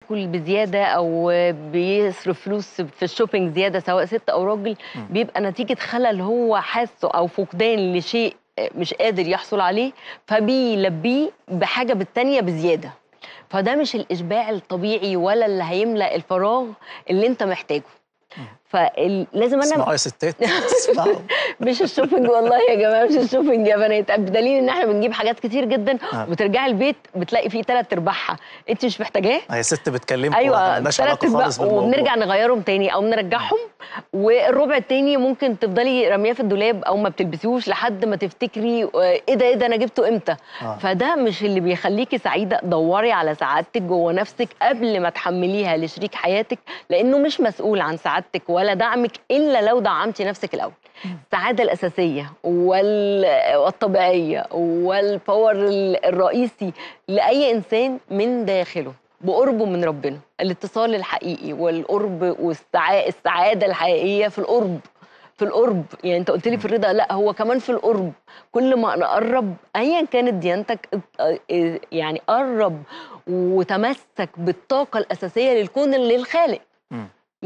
بياكل بزياده او بيصرف فلوس في الشوبينج زياده سواء ست او راجل مم. بيبقى نتيجه خلل هو حاسه او فقدان لشيء مش قادر يحصل عليه فبيلبيه بحاجه بالتانيه بزياده فده مش الاشباع الطبيعي ولا اللي هيملا الفراغ اللي انت محتاجه فلازم انا اسمعوا يا ستات اسمعوا مش الشوبينج والله يا جماعه مش الشوبينج يا بنات بدليل ان احنا بنجيب حاجات كتير جدا آه. وترجعي البيت بتلاقي فيه ثلاث ارباعها انت مش محتاجاه هي ست بتكلمكم ايوه مالناش تلات علاقه أرباع، خالص بالموضوع وبنرجع نغيرهم تاني او نرجعهم والربع التاني ممكن تفضلي رمياه في الدولاب او ما بتلبسيهوش لحد ما تفتكري آه، ايه ده ايه ده انا جبته امتى آه. فده مش اللي بيخليكي سعيده دوري على سعادتك جوه نفسك قبل ما تحمليها لشريك حياتك لانه مش مسؤول عن سعادتك ولا دعمك الا لو دعمتي نفسك الاول السعاده الاساسيه وال- والطبيعيه والباور ال- الرئيسي لاي انسان من داخله بقربه من ربنا الاتصال الحقيقي والقرب والسعاده الحقيقيه في القرب في القرب يعني انت قلت لي في الرضا لا هو كمان في القرب كل ما نقرب ايا كانت ديانتك اه، اه، يعني قرب وتمسك بالطاقه الاساسيه للكون للخالق مم.